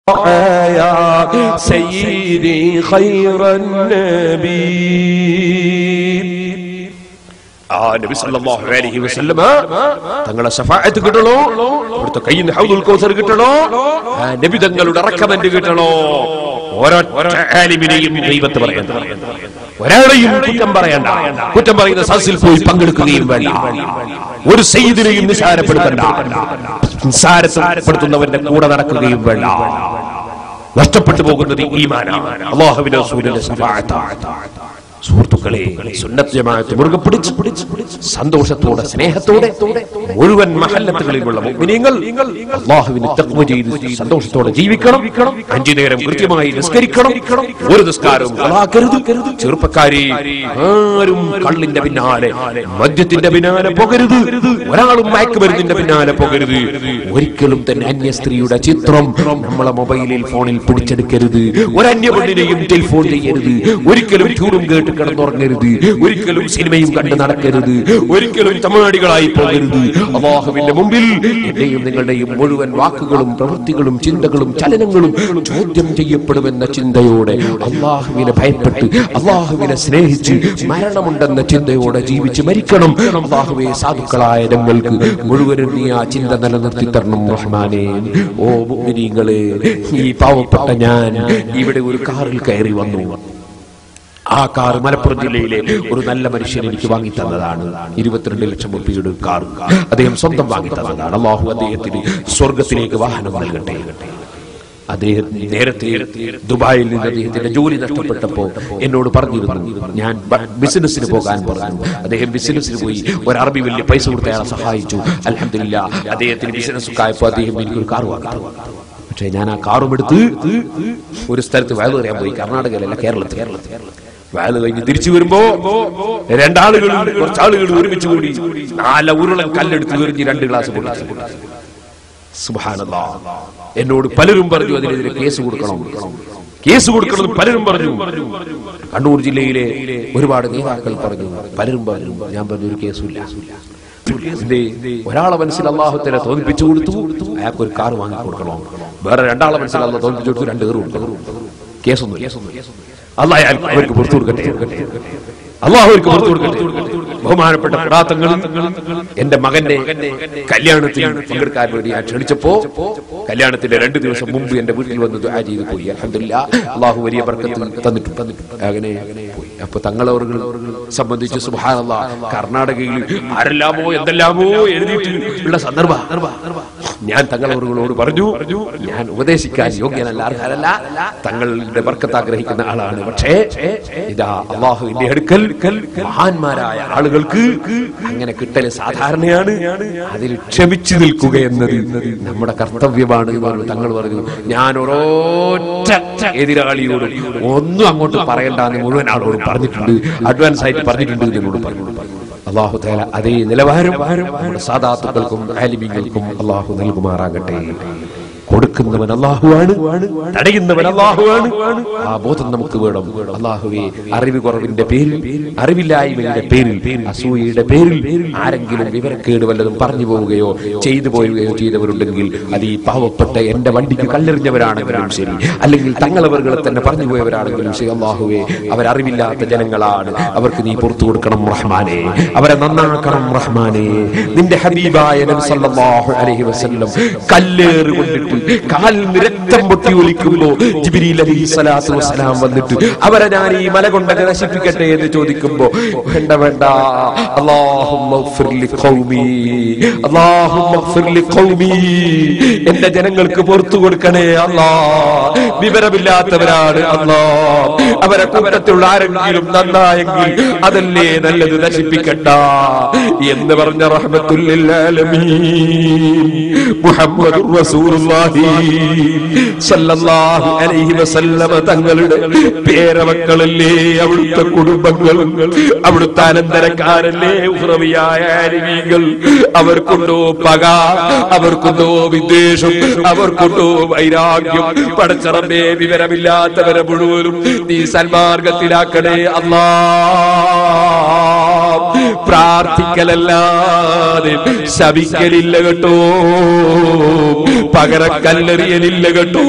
يا سيدي خير النبي ആ നബി സല്ലല്ലാഹു അലൈഹി വസല്ലമ തങ്ങളെ ശഫാഅത്ത് കിട്ടണോ അവിടുത്തെ കയ്യിൽ നിന്ന് ഹൗദുൽ കൗസർ കിട്ടണോ ആ നബി തങ്ങളുടെ റെക്കമെൻഡ് കിട്ടണോ ഒരൊറ്റ ആലിമിനെയും ദൈവത്തെ പറയണ്ട ഒരാളെയും കുറ്റം പറയണ്ട കുറ്റം പറയുന്ന സദസ്സിൽ പോയി പങ്കെടുക്കുകയും വേണ്ട ഒരു സയ്യിദിനെയും നിസാരപ്പെടുത്തണ്ട നിസാരപ്പെടുത്തുന്നവന്റെ കൂടെ നടക്കുകയും വേണ്ട നഷ്ടപ്പെട്ടു പോകുന്നത് ഈമാനാണ് അള്ളാഹുവിന്റെ റസൂലിന്റെ ശഫാഅത്താണ് സുഹൃത്തുക്കളെ സുന്നത്ത് ജമാഅത്ത് മുറുകെ പിടിച്ച് പിടിച്ച് സന്തോഷത്തോടെ സ്നേഹത്തോടെ മുഴുവൻ മഹല്ലത്തുകളിലുള്ള മുഅ്മിനീങ്ങൾ അല്ലാഹുവിനെ തഖ്വ ചെയ്ത് സന്തോഷത്തോടെ ജീവിക്കണം അഞ്ചു നേരം കൃത്യമായി നിസ്കരിക്കണം ഒരു നിസ്കാരവും കളാക്കരുത് ചെറുപ്പക്കാരെ ആരും കള്ളിന്റെ പിന്നാലെ മദ്യത്തിന്റെ പിന്നാലെ പോകരുത് ഒരാളും മയക്കുമരുന്നിന്റെ പിന്നാലെ പോകരുത് ഒരിക്കലും തന്നെ അന്യ സ്ത്രീയുടെ ചിത്രം നമ്മളെ മൊബൈലിൽ ഫോണിൽ പിടിച്ചെടുക്കരുത് ഒരന്യ പെണ്ണിനെയും ടെലിഫോൺ ചെയ്യരുത് ഒരിക്കലും ചൂടും കേട്ട് കിടന്നുറങ്ങരുത് ഒരിക്കലും സിനിമയും കണ്ട് നടക്കരുത് ഒരിക്കലും തമിഴ്നാടികളായി പോകരുത് അള്ളാഹുവിന്റെ മുമ്പിൽ എന്റെയും നിങ്ങളുടെയും മുഴുവൻ വാക്കുകളും പ്രവൃത്തികളും ചിന്തകളും ചലനങ്ങളും ചോദ്യം ചെയ്യപ്പെടുമെന്ന ചിന്തയോടെ അള്ളാഹുവിനെ ഭയപ്പെട്ട് അള്ളാഹുവിനെ സ്നേഹിച്ച് മരണമുണ്ടെന്ന ചിന്തയോടെ ജീവിച്ച് മരിക്കണം അള്ളാഹുവെ സാധുക്കളായ ഞങ്ങൾക്ക് മുഴുവനും നീ ആ ചിന്ത നിലനിർത്തി തരണം റഹ്മാനെ ഓ മുഅ്മിനീങ്ങളെ ഈ പാവപ്പെട്ട ഞാൻ ഇവിടെ ഒരു കാറിൽ കയറി വന്നു ആ കാർ മലപ്പുറം ജില്ലയിലെ ഒരു നല്ല മനുഷ്യൻ എനിക്ക് വാങ്ങി തന്നതാണ് ഇരുപത്തിരണ്ട് ലക്ഷം രൂപയുടെ ഒരു കാർ അദ്ദേഹം സ്വന്തം വാങ്ങി തന്നതാണ് അള്ളാഹു അദ്ദേഹത്തിന് സ്വർഗത്തിലേക്ക് വാഹനം നൽകട്ടെ അദ്ദേഹം നേരത്തെ ദുബായിൽ നിന്ന് അദ്ദേഹത്തിന്റെ ജോലി നഷ്ടപ്പെട്ടപ്പോ എന്നോട് പറഞ്ഞിരുന്നു ഞാൻ ബ- ബിസിനസ്സിന് പോകാൻ പറഞ്ഞു അദ്ദേഹം ബിസിനസ്സിന് പോയി ഒരു അറബി വലിയ പൈസ കൊടുത്ത് അയാളെ സഹായിച്ചു അലഹമില്ല അദ്ദേഹത്തിന് ബിസിനസ് ഒക്കെ ആയപ്പോ അദ്ദേഹം എനിക്കൊരു കാർ വാങ്ങി തന്നു. പക്ഷേ ഞാൻ ആ കാറും എടുത്ത് ഒരു സ്ഥലത്ത് വയലു പറയാൻ പോയി കർണാടകയിലല്ല കേരളത്തിൽ കേരളത്തിൽ വയല് കഴിഞ്ഞ് തിരിച്ചു വരുമ്പോ രണ്ടാളുകൾ കുറച്ചാളുകൾ ഒരുമിച്ച് കൂടി നാല ഉരുളൻ കല്ലെടുത്ത് എറിഞ്ഞ് രണ്ട് ഗ്ലാസ് പൊട്ടിച്ചു സുബ്ഹാനല്ലാ. എന്നോട് പലരും പറഞ്ഞു അതിനെതിരെ കേസ് കൊടുക്കണം കേസ് കൊടുക്കണം എന്ന് പലരും പറഞ്ഞു കണ്ണൂർ ജില്ലയിലെ ഒരുപാട് നേതാക്കൾ പറഞ്ഞു പലരും പറഞ്ഞു ഞാൻ പറഞ്ഞു ഒരു കേസുമില്ല എന്തേ? ഒരാളെ മനസ്സിൽ അള്ളാഹുത്തല തോന്നിപ്പിച്ചു കൊടുത്തു അയാൾക്ക് ഒരു കാർ വാങ്ങി കൊടുക്കണം വേറെ രണ്ടാളെ മനസ്സിൽ അള്ളാഹ് തോന്നിപ്പിച്ചു കൊടുത്തു രണ്ട് കയറും കേസൊന്നും അള്ളാഹ് അയാൾക്ക് അവർക്ക് പുറത്തു കൊടുക്കട്ടെ അള്ളാഹു അവർക്ക് പുറത്തു കൊടുക്കട്ടെ ബഹുമാനപ്പെട്ട പ്രാത്തങ്ങളും എന്റെ മകന്റെ കല്യാണത്തിൽ പങ്കെടുക്കാൻ വേണ്ടി ഞാൻ ക്ഷണിച്ചപ്പോ കല്യാണത്തിന്റെ രണ്ട് ദിവസം മുമ്പ് എന്റെ വീട്ടിൽ വന്ന് ദുആ ചെയ്ത് പോയി അൽഹംദുലില്ലാ അള്ളാഹു വലിയ ബർക്കത്ത് തന്നിട്ടു അങ്ങനെ പോയി അപ്പൊ തങ്ങളവർ സംബന്ധിച്ച് സുബ്ഹാനല്ലാ കർണാടകയിൽ ആരെല്ലാമോ എന്തെല്ലാമോ എഴുതിയിട്ട് ഉള്ള സന്ദർഭ ഞാൻ തങ്ങളവറുകളോട് പറഞ്ഞു ഞാൻ ഉപദേശിക്കാൻ യോഗ്യനല്ല അർഹരല്ല തങ്ങളുടെ ബർക്കത്ത് ആഗ്രഹിക്കുന്ന ആളാണ് പക്ഷേ ഇതാ അള്ളാഹുവിന്റെ അടുക്കൽ മഹാന്മാരായ ആളുകൾക്ക് അങ്ങനെ കിട്ടല് സാധാരണയാണ് അതിൽ ക്ഷമിച്ചു നിൽക്കുക എന്നത് നമ്മുടെ കർത്തവ്യമാണ് എന്ന് പറഞ്ഞു തങ്ങൾ പറഞ്ഞു ഞാൻ ഒരൊറ്റ എതിരാളിയോടും ഒന്നും അങ്ങോട്ട് പറയണ്ടെന്ന് മുഴുവൻ ആളോടും പറഞ്ഞിട്ടുണ്ട് അഡ്വാൻസ് ആയിട്ട് പറഞ്ഞിട്ടുണ്ട് എന്ന് എന്നോട് പറഞ്ഞു അള്ളാഹു തആല അതേ നിലവാരം നമ്മുടെ സാദാത്തുക്കൾക്കും ആലിമീങ്ങൾക്കും അള്ളാഹു നൽകുമാറാകട്ടെ കൊടുക്കുന്നവൻ അള്ളാഹുവാണ് തടയുന്നവൻ അള്ളാഹുവാണ് ആ ബോധം നമുക്ക് വേണം അള്ളാഹുവെ അറിവ് കുറവിന്റെ പേരിൽ അറിവില്ലായ്മയുടെ പേരിൽ അസൂയയുടെ പേരിൽ ആരെങ്കിലും വിവരക്കേട് വല്ലതും പറഞ്ഞു പോവുകയോ ചെയ്തു പോവുകയോ ചെയ്തവരുണ്ടെങ്കിൽ അത് ഈ പാവപ്പെട്ട എന്റെ വണ്ടിക്ക് കല്ലെറിഞ്ഞവരാണെങ്കിലും ശരി അല്ലെങ്കിൽ തങ്ങളവറുകളെ തന്നെ പറഞ്ഞു പോയവരാണെങ്കിലും ശരി അള്ളാഹുവെ അവരറിവില്ലാത്ത ജനങ്ങളാണ് അവർക്ക് നീ പുറത്തു കൊടുക്കണം റഹ്മാനെ അവരെ നന്നാക്കണം റഹ്മാനെ നിന്റെ ഹബീബായ നബി സല്ലല്ലാഹു അലൈഹി വസല്ലം കല്ലേറ് കൊണ്ടിട്ട് കാലിൽ നിന്ന് രക്തം പൊട്ടി ഒലിക്കുമ്പോ ജിബ്രീൽ അലൈഹി സ്വലാത്തു വസ്സലാം വന്നിട്ട് അവരെ ഞാൻ ഈ മല കൊണ്ടൊക്കെ നശിപ്പിക്കട്ടെ എന്ന് ചോദിക്കുമ്പോ വേണ്ട വേണ്ട അല്ലാഹുമ്മ ഗ്ഫിർ ലി ഖൗമി അല്ലാഹുമ്മ ഗ്ഫിർ ലി ഖൗമി എന്റെ ജനങ്ങൾക്ക് പുറത്തു കൊടുക്കണേ അല്ലാ വിവരമില്ലാത്തവരാണ് അല്ലാ അവരെ കൂട്ടത്തിലുള്ള ആരെങ്കിലും നന്നായെങ്കിൽ അതല്ലേ നല്ലത് നശിപ്പിക്കണ്ട എന്ന് പറഞ്ഞ റഹ്മത്തുല്ലിൽ ആലമീൻ മുഹമ്മദുർ റസൂലുള്ളാഹി സല്ലല്ലാഹു അലൈഹി വസല്ലമ തങ്ങളുടെ പേരമക്കളല്ലേ അവിടുത്തെ കുടുംബങ്ങൾ അവിടുത്തെ അനന്തരക്കാരല്ലേ ഉഹ്റവിയായ ആലിമീങ്ങൾ അവർക്കുണ്ടോ പക അവർക്കുണ്ടോ വിദ്വേഷം അവർക്കുണ്ടോ വൈരാഗ്യം പടച്ചറമ്പേ വിവരമില്ലാത്തവരെ മുഴുവനും നീ സന്മാർഗത്തിലാക്കണേ അല്ലാ പ്രാർത്ഥിക്കലല്ലാതെ ശപിക്കലില്ല കേട്ടോ പകര കല്ലെറിയലില്ല കേട്ടോ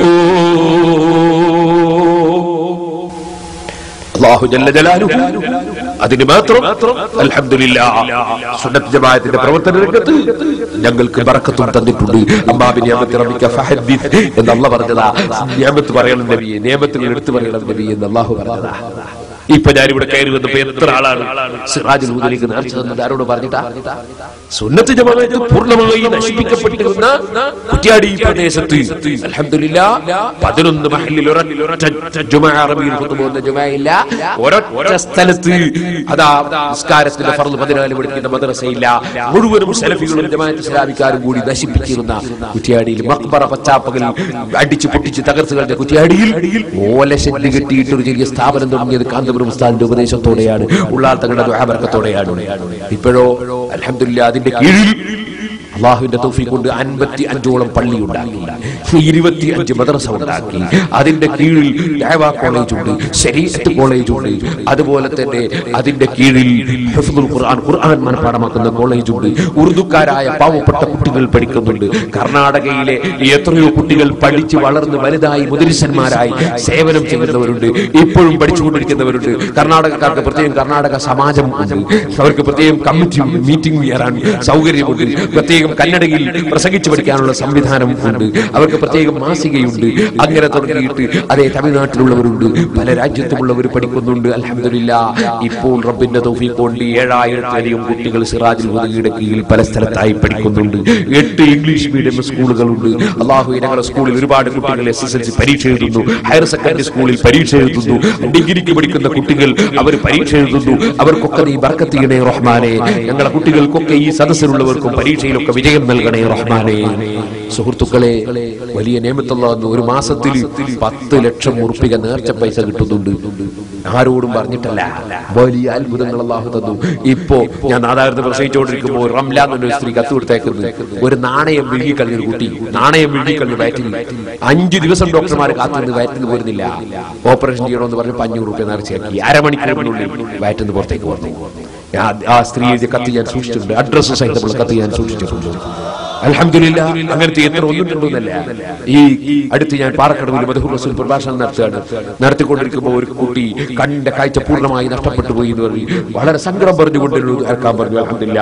അള്ളാഹു ജല്ല ജലാലുഹു അതിന് മാത്രം അൽഹംദുലില്ലാ സുന്നത്ത് ജമാഅത്തിന്റെ പ്രവർത്തന രംഗത്ത് ഞങ്ങൾക്ക് ബറക്കത്തും തന്നിട്ടുണ്ട് അമ്മാബി നിയമത്ത് റബ്ബിക ഫഹദ്ദിസ് എന്ന് അള്ളാഹ് പറഞ്ഞതാ നിയമത്ത് പറയണം നബിയെ നിയമത്തുകൾ എടുത്തു പറയണം നബിയെ എന്ന് അള്ളാഹു പറഞ്ഞതാ ഇപ്പൊ ഞാനിവിടെ കയറി വന്നപ്പോ എത്ര ആളാണ് സിറാജുൽ ഹുദയിലേക്ക് നേർച്ച തന്നത് ആരോട് പറഞ്ഞിട്ടാ സുന്നത്ത് ജമാഅത്ത് പൂർണ്ണമായി നശിപ്പിക്കപ്പെട്ടിരുന്ന കുറ്റ്യാടി പ്രദേശത്ത് അൽഹംദുലില്ലാ പതിനൊന്ന് മഹലിൽ ഒരൊറ്റ ജുമാ അറബിയിൽ കൊണ്ടുപോകുന്ന ജുമായില്ല ഒരൊറ്റ സ്ഥലത്ത് അതാ നിസ്കാരത്തിന്റെ ഫർദ് പതിനാല് പഠിക്കുന്ന മദ്രസയില്ല മുഴുവനും സെലഫികളും ജമാഅത്ത് ഇസ്ലാമിക്കാരും കൂടി നശിപ്പിച്ചിരുന്ന കുറ്റ്യാടിയിൽ മക്ബറ പച്ചാപ്പകൽ അടിച്ചു പൊട്ടിച്ച് തകർത്ത് കളഞ്ഞ കുറ്റ്യാടിയിൽ ഓലശല്ല് കെട്ടിയിട്ട് ഒരു ചെറിയ സ്ഥാപനം തുടങ്ങിയത് കാന്തപുരം ഉസ്താദിന്റെ ഉപദേശത്തോടെയാണ് ഉള്ളാൾ തങ്ങളുടെ ദുആബർക്കത്തോടെയാണ് ഇപ്പോഴോ അൽഹംദുലില്ലാ അതിന്റെ കീഴിൽ അള്ളാഹുവിന്റെ തൗഫീഖ് കൊണ്ട് അൻപത്തി അഞ്ചോളം പള്ളി ഉണ്ടാക്കി ഇരുപത്തി അഞ്ച് മദ്രസ ഉണ്ടാക്കി അതിന്റെ കീഴിൽ ദഅവാ കോളേജ് ഉണ്ട് ശരീഅത്ത് കോളേജ് ഉണ്ട് അതുപോലെ തന്നെ അതിന്റെ കീഴിൽ ഹിഫ്ദുൽ ഖുർആൻ ഖുർആൻ മനഃപ്പാടമാക്കുന്ന കോളേജ് ഉണ്ട് ഉറുദുക്കാരായ പാവപ്പെട്ട കുട്ടികൾ പഠിക്കുന്നുണ്ട് കർണാടകയിലെ എത്രയോ കുട്ടികൾ പഠിച്ച് വളർന്ന് വലുതായി മുതിരിസന്മാരായി സേവനം ചെയ്യുന്നവരുണ്ട് ഇപ്പോഴും പഠിച്ചുകൊണ്ടിരിക്കുന്നവരുണ്ട് കർണാടകക്കാർക്ക് പ്രത്യേകം കർണാടക സമാജം ഉണ്ട് അവർക്ക് പ്രത്യേകം കമ്മിറ്റി മീറ്റിംഗ് ചെയ്യാൻ സൗകര്യമുണ്ട് പ്രത്യേകം കന്നഡയിൽ പ്രസംഗിച്ചു പഠിക്കാനുള്ള സംവിധാനം ഉണ്ട് അവർക്ക് പ്രത്യേകം മാസികയുണ്ട് അങ്ങനെ തുടങ്ങിയിട്ട് അതേ തമിഴ്നാട്ടിലുള്ളവരുണ്ട് പല രാജ്യത്തുമുള്ളവർ പഠിക്കുന്നുണ്ട് അലഹമില്ല ഇപ്പോൾ റബ്ബിന്റെ തൗഫീഖ് കൊണ്ട് ഏഴായിരത്തിലധികം കുട്ടികൾ സിറാജുൽ ഹുദയുടെ കീഴിൽ പല സ്ഥലത്തായി പഠിക്കുന്നുണ്ട് എട്ട് ഇംഗ്ലീഷ് മീഡിയം സ്കൂളുകളുണ്ട് അള്ളാഹു ഞങ്ങളുടെ സ്കൂളിൽ ഒരുപാട് കുട്ടികൾ എസ് എസ് എൽ സി പരീക്ഷ എഴുതുന്നു ഹയർ സെക്കൻഡറി സ്കൂളിൽ പരീക്ഷ എഴുതുന്നു ഡിഗ്രിക്ക് പഠിക്കുന്ന കുട്ടികൾ അവർ പരീക്ഷ എഴുതുന്നു അവർക്കൊക്കെ നീ ബർക്കത്ത് ചെയ്യണേ റഹ്മാനെ ഞങ്ങളുടെ കുട്ടികൾക്കൊക്കെ ഈ സദസ്സിലുള്ളവർക്കും പരീക്ഷയിലൊക്കെ വിജയം നൽകണേ റഹ്മാനെ സുഹൃത്തുക്കളെ വലിയ നിയമത്തുള്ള ഒരു മാസത്തിൽ പത്ത് ലക്ഷം ഉറുപ്പിക നേർച്ച പൈസ കിട്ടുന്നുണ്ട് ആരോടും പറഞ്ഞിട്ടല്ല വലിയ അത്ഭുതങ്ങൾ അള്ളാഹു തന്നു ഇപ്പോ ഞാൻ നാദാകൃത പ്രസവിച്ചുകൊണ്ടിരിക്കുമ്പോൾ റംല എന്നൊരു സ്ത്രീ കത്ത് കൊടുത്തേക്കുന്നത് ഒരു നാണയം വിഴുകിക്കളഞ്ഞൊരു കുട്ടി നാണയം വിഴുകിക്കളഞ്ഞു വയറ്റിൽ അഞ്ചു ദിവസം ഡോക്ടർമാർ കാത്തുനിന്ന് വയറ്റിൽ പോരുന്നില്ല ഓപ്പറേഷൻ ചെയ്യണമെന്ന് പറഞ്ഞ് അഞ്ഞൂറ് റുപ്യ നേർച്ചയാക്കി അരമണിക്കൂറിനുള്ളിൽ വയറ്റിൽ നിന്ന് പുറത്തേക്ക് വന്നു ആ- ആ സ്ത്രീ എഴുതിയ കത്ത് ഞാൻ സൂക്ഷിച്ചിട്ടുണ്ട് അഡ്രസ് സഹിതമുള്ള കത്ത് ഞാൻ സൂക്ഷിച്ചിട്ടുണ്ട് അൽഹംദുലില്ലാ അങ്ങനത്തെ എത്ര ഒന്നുണ്ടെന്നല്ല ഈ അടുത്ത് ഞാൻ പാറക്കടവിൽ മധുഹുർ റസൂൽ പ്രഭാഷണം നടത്തുകയാണ് നടത്തിക്കൊണ്ടിരിക്കുമ്പോൾ ഒരു കുട്ടി കണ്ട കാഴ്ച പൂർണ്ണമായി നഷ്ടപ്പെട്ടു പോയി എന്ന് പറഞ്ഞു വളരെ സങ്കടം പറഞ്ഞുകൊണ്ട് ഇറക്കാൻ പറഞ്ഞു അലഹമില്ല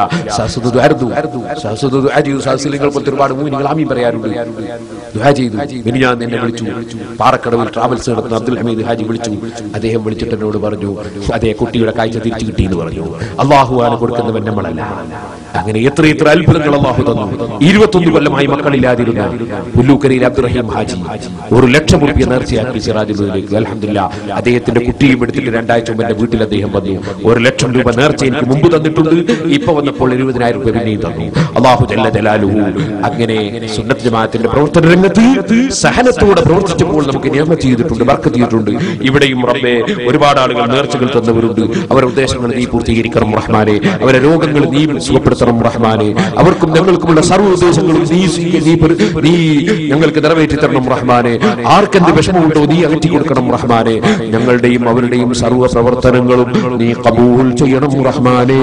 സഹസുലിങ്ങൾ പോലത്തെ ഒരുപാട് മൂന്നികൾ ആമീൻ പറയാറുണ്ട് ദുആ ചെയ്തു ഇനി ഞാൻ നിന്നെ വിളിച്ചു പാറക്കടവിൽ ട്രാവൽസ് നടത്തുന്ന അബ്ദുൽ ഹമീദ് ഹാജി വിളിച്ചു അദ്ദേഹം വിളിച്ചിട്ട് എന്നോട് പറഞ്ഞു അതേ കുട്ടിയുടെ കാഴ്ച തിരിച്ചു കിട്ടി എന്ന് പറഞ്ഞു അള്ളാഹു ആണ് കൊടുക്കുന്നവൻ നമ്മളല്ല അങ്ങനെ എത്ര എത്ര അത്ഭുതങ്ങൾ അള്ളാഹു തന്നു ഇരുപത്തൊന്ന് കൊല്ലമായി മക്കളില്ലാതിരുന്ന പുല്ലൂക്കരയിൽ അബ്ദുറഹീം ഹാജി ഒരു ലക്ഷം റുപ്യ നേർച്ചയാക്കി സിറാജുലേക്ക് അലഹമില്ല അദ്ദേഹത്തിന്റെ കുട്ടിയും എടുത്തിട്ട് രണ്ടാഴ്ച മുമ്പ് എന്റെ വീട്ടിൽ അദ്ദേഹം വന്നു ഒരു ലക്ഷം രൂപ നേർച്ച എനിക്ക് മുമ്പ് തന്നിട്ടുണ്ട് ഇപ്പൊ വന്നപ്പോൾ എഴുപതിനായിരം രൂപ പിന്നെയും തന്നു അള്ളാഹു ജല്ല ജലാലുഹു അങ്ങനെ സുന്നത്ത് ജമാഅത്തിന്റെ പ്രവർത്തന രംഗത്ത് സഹനത്തോടെ പ്രവർത്തിച്ചപ്പോൾ നമുക്ക് നിയമം ചെയ്തിട്ടുണ്ട് വർക്ക് ചെയ്തിട്ടുണ്ട് ഇവിടെയും റബ്ബെ ഒരുപാട് ആളുകൾ നേർച്ചകൾ തന്നവരുണ്ട് അവരുടെ ഉദ്ദേശങ്ങൾ നീ പൂർത്തീകരിക്കണം റഹ്മാനെ അവരെ രോഗങ്ങൾ നീ സുഖപ്പെടുത്തണം റഹ്മാനെ അവർക്കും ഞങ്ങൾക്കുമുള്ള സർവ്വ ഉദ്ദേശങ്ങളും നീ സ്വീക- നീ പെരു- നീ ഞങ്ങൾക്ക് നിറവേറ്റി തരണം റഹ്മാനെ ആർക്കെന്ത് വിഷമമുണ്ടോ നീ അകറ്റി കൊടുക്കണം റഹ്മാനെ ഞങ്ങളുടെയും അവരുടെയും സർവ്വ പ്രവർത്തനങ്ങളും നീ കബൂൽ ചെയ്യണം റഹ്മാനെ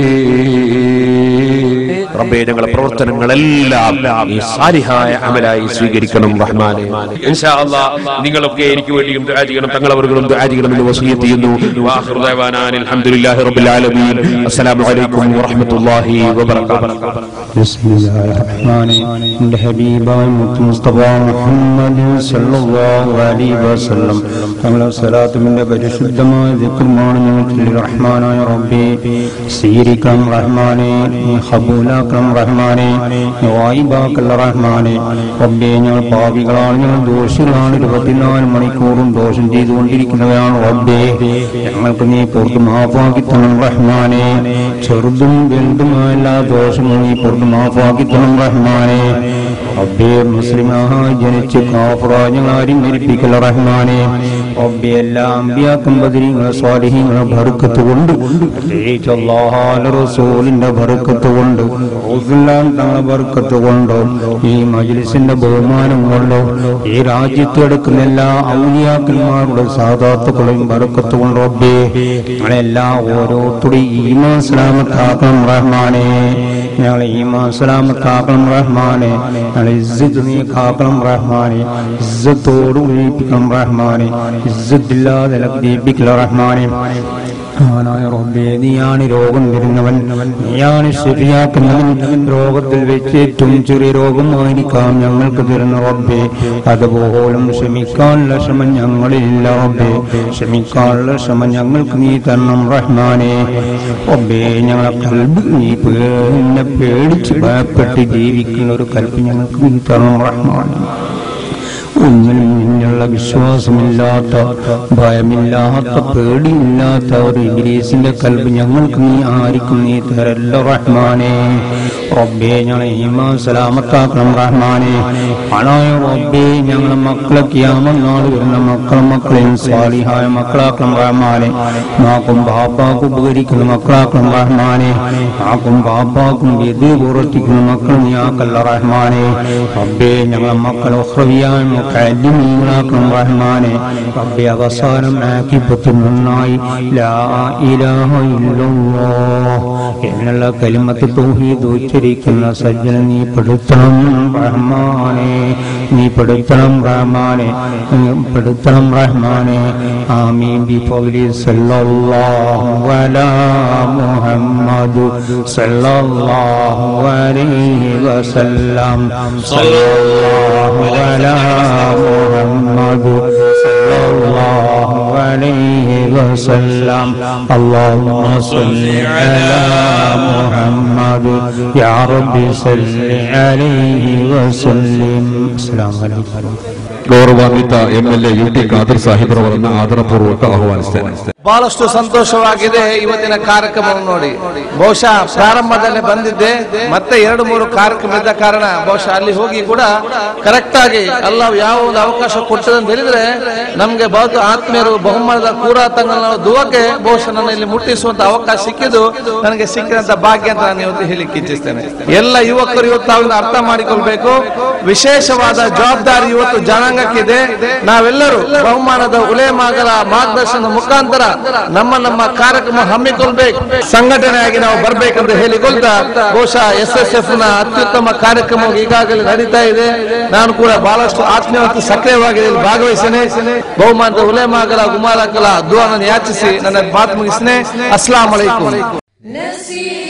റബ്ബേ ഞങ്ങളുടെ പ്രവർത്തനങ്ങളെല്ലാം നീ സാലിഹായ അമലായി സ്വീകരിക്കണം റഹ്മാനെ ഇൻഷാ അല്ലാഹ് നിങ്ങളൊക്കെ എനിക്ക് വേണ്ടിയും ദുആ ചെയ്യണം തങ്ങളവர்களுം ദുആ ചെയ്യണമെന്ന് വസിയത്ത് ചെയ്യുന്നു വാഖിറു ദഅവാനാ അനിൽ ഹംദുലില്ലാഹി റബ്ബിൽ ആലമീൻ അസ്സലാമു അലൈക്കും വറഹ്മത്തുള്ളാഹി വബറകാതുഹു بسم الله الرحمن എൻ്റെ ഹബീബായ മുത്ത് മുസ്തഫ മുഹമ്മദ് സല്ലല്ലാഹു അലൈഹി വസല്ലം തങ്ങളുടെ സലാത്തുമിന്റെ പരിശുദ്ധമായ ദിക്റുമാണ് ഞങ്ങൾ ചൊല്ലി റഹ്മാനായ റബ്ബേ സ്വീകരിക്കണം റഹ്മാനെ നീ ഖബൂലാക്കണം റഹ്മാനെ നീ വായിബാക്കല്ല റഹ്മാനെ റബ്ബേ ഞങ്ങൾ പാപികളാണ് ഞങ്ങൾ ദോഷികളാണ് ഇരുപത്തിനാല് മണിക്കൂറും ദോഷം ചെയ്തുകൊണ്ടിരിക്കുന്നവരാണ് റബ്ബേ ഞങ്ങൾക്ക് നീ പുറത്ത് മാഫാക്കി തരണം റഹ്മാനെ ചെറുതും വലുതുമായ എല്ലാ ദോഷങ്ങളും നീ പുറത്ത് മാഫാക്കി തരണം റഹ്മാനെ റബ്ബേ മുസ്ലിമായി ജനിച്ച് കാഫറായി ഞങ്ങൾ ആരും മരിപ്പിക്കൽ റഹ്മാനെ റബ്ബെ എല്ലാ അമ്പിയാക്കും ബദരീങ്ങളും സ്വാലിഹീങ്ങളും ബർക്കത്ത് കൊണ്ട് പ്രത്യേകിച്ച് അല്ലാഹുവിന്റെ റസൂലിന്റെ ബർക്കത്ത് കൊണ്ട് റസൂലുള്ളാഹി തങ്ങളുടെ ബർക്കത്ത് കൊണ്ട് ഈ മജ്ലിസിന്റെ ബഹുമാനം കൊണ്ട് ഈ രാജ്യത്ത് എടുക്കുന്ന എല്ലാ ഔലിയാക്കന്മാരുടെ സാധാത്തുക്കളെയും ബർക്കത്ത് കൊണ്ട് റബ്ബേ ഞങ്ങളെല്ലാ ഓരോരുത്തരുടെയും ഈമാൻ സലാമത്താക്കണം റഹ്മാനെ ഞങ്ങളെ ഈമാൻ സലാമത്താക്കണം റഹ്മാനെ ഞങ്ങളെ ഇസ്സത്ത് നീ കാക്കണം റഹ്മാനെ ഇസ്സത്തോട് ഒഴിപ്പിക്കണം റഹ്മാനെ ഇസ്സത്തില്ലാതെ ലബ്ധീപിക്കല റഹ്മാനെ ആനായ റബ്ബേ നീയാണ് രോഗം വരുന്നവൻ നീയാണ് ശരിയാക്കുന്നവൻ രോഗത്തിൽ വെച്ച് ഏറ്റവും ചെറിയ രോഗമായിരിക്കാം ഞങ്ങൾക്ക് തരുന്ന റബ്ബേ അതുപോലും ക്ഷമിക്കാനുള്ള ശ്രമം ഞങ്ങളിലില്ല റബ്ബേ ക്ഷമിക്കാനുള്ള ശ്രമം ഞങ്ങൾക്ക് നീ തരണം റഹ്മാനെ റബ്ബേ ഞങ്ങളെ കൽബ് നീ പേ- നിന്നെ പേടിച്ച് ഭയപ്പെട്ട് ജീവിക്കുന്ന ഒരു കൽപ്പ് ഞങ്ങൾക്ക് നീ തരണം റഹ്മാനെ ഒന്നിനും നിന്നുള്ള വിശ്വാസമില്ലാത്ത ഭയമില്ലാത്ത പേടിയില്ലാത്ത ഒരു ഇംഗ്ലീസിന്റെ കൽബ് ഞങ്ങൾക്ക് നീ ആയിരിക്കും നീ തരല്ല റഹ്മാനെ റബ്ബേ ഞങ്ങളെ ഈമാൻ സലാമത്താക്കണം റഹ്മാനെ ആണായ റബ്ബേ ഞങ്ങളെ മക്കളെ ക്യാമനാട് വരുന്ന മക്കളെ മക്കളെയും സ്വാലിഹായ മക്കളാക്കണം റഹ്മാനെ മാക്കും ബാപ്പാക്കും ഉപകരിക്കുന്ന മക്കളാക്കണം റഹ്മാനെ മാക്കും ബാപ്പാക്കും വിധി പ്രവർത്തിക്കുന്ന മക്കൾ നീ ആക്കല്ല റഹ്മാനെ റബ്ബേ ഞങ്ങളെ മക്കൾ ഉഹ്റവിയായ മുഖലിമീങ്ങളാക്കണം റഹ്മാനെ റബ്ബെ അവസാനം ആക്കിപ്പത്തി നന്നായി ലാ ഇലാഹ ഇല്ലല്ലാഹ് എന്നുള്ള കലിമത്ത് തൗഹീദ് ഉച്ചരിക്കുന്ന സജ്ജന നീ പെടുത്തണം റഹ്മാനെ നീ പെടുത്തണം റഹ്മാനെ നീ പെടുത്തണം റഹ്മാനെ ആമീൻ ബി ഫൗലി സല്ലല്ലാഹു അലാ മുഹമ്മദ് സല്ലല്ലാഹു അലൈഹി വസല്ലം സല്ലല്ലാഹു അലാ മുഹമ്മദ് സല്ലല്ലാഹു അലൈഹി വസല്ലം اللهم صل على محمد يا رب صل عليه وسلم السلام عليكم ಗೌರವಾನ್ವಿತ ಎಂಎಲ್ಎ ಯು ಟಿ ಖಾದರ್ ಸಾಹೇಬ್ರವರನ್ನ ಆದರಪೂರ್ವಕ ಆಹ್ವಾನಿಸ್ತೇನೆ ಬಹಳಷ್ಟು ಸಂತೋಷವಾಗಿದೆ ಇವತ್ತಿನ ಕಾರ್ಯಕ್ರಮವನ್ನು ನೋಡಿ ಬಹುಶಃ ಪ್ರಾರಂಭದಲ್ಲೇ ಬಂದಿದ್ದೆ ಮತ್ತೆ ಎರಡು ಮೂರು ಕಾರ್ಯಕ್ರಮ ಇದ್ದ ಕಾರಣ ಬಹುಶಃ ಅಲ್ಲಿ ಹೋಗಿ ಕೂಡ ಕರೆಕ್ಟ್ ಆಗಿ ಅಲ್ಲ ಯಾವ ಒಂದು ಅವಕಾಶ ಕೊಟ್ಟದೆ ಅಂತ ಹೇಳಿದ್ರೆ ನಮ್ಗೆ ಬಹುತ ಆತ್ಮೀಯರು ಬಹುಮಾನದ ಕೂರ ತಂಗನ ದುವಕ್ಕೆ ಬಹುಶಃ ನನ್ನ ಇಲ್ಲಿ ಮುಟ್ಟಿಸುವಂತ ಅವಕಾಶ ಸಿಕ್ಕಿದ್ದು ನನಗೆ ಸಿಕ್ಕಿದಂತ ಭಾಗ್ಯ ಅಂತ ನಾನು ಇವತ್ತು ಹೇಳಿಕ್ಕೆ ಇಚ್ಛಿಸ್ತೇನೆ ಎಲ್ಲ ಯುವಕರು ಇವತ್ತು ತಾವಿಂದ ಅರ್ಥ ಮಾಡಿಕೊಳ್ಬೇಕು ವಿಶೇಷವಾದ ಜವಾಬ್ದಾರಿ ಇವತ್ತು ಜನಾಂಗಕ್ಕಿದೆ ನಾವೆಲ್ಲರೂ ಬಹುಮಾನದ ಉಲೇಮಾಗಲ ಮಾರ್ಗದರ್ಶನದ ಮುಖಾಂತರ ನಮ್ಮ ನಮ್ಮ ಕಾರ್ಯಕ್ರಮ ಹಮ್ಮಿಕೊಳ್ಬೇಕು ಸಂಘಟನೆಯಾಗಿ ನಾವು ಬರ್ಬೇಕಂತ ಹೇಳಿಕೊಳ್ತಾ ಬಹುಶಃ ಎಸ್ ಎಸ್ ಎಫ್ ನ ಅತ್ಯುತ್ತಮ ಕಾರ್ಯಕ್ರಮ ಈಗಾಗಲೇ ನಡೀತಾ ಇದೆ ನಾನು ಕೂಡ ಬಹಳಷ್ಟು ಆತ್ಮೀಯ ಮತ್ತು ಸಕ್ರಿಯವಾಗಿ ಇದರಲ್ಲಿ ಭಾಗವಹಿಸ್ತೇನೆ ಬಹುಮಾನದ ಉಲೇಮಾಗಲ ಗುಮಾರಕಲ ದುವಾನ ಯಾಚಿಸಿ ನನ್ನ ಮಾತು ಮುಗಿಸ್ತೇನೆ ಅಸ್ಲಾಂ ಅಲೈಕುಂ نسير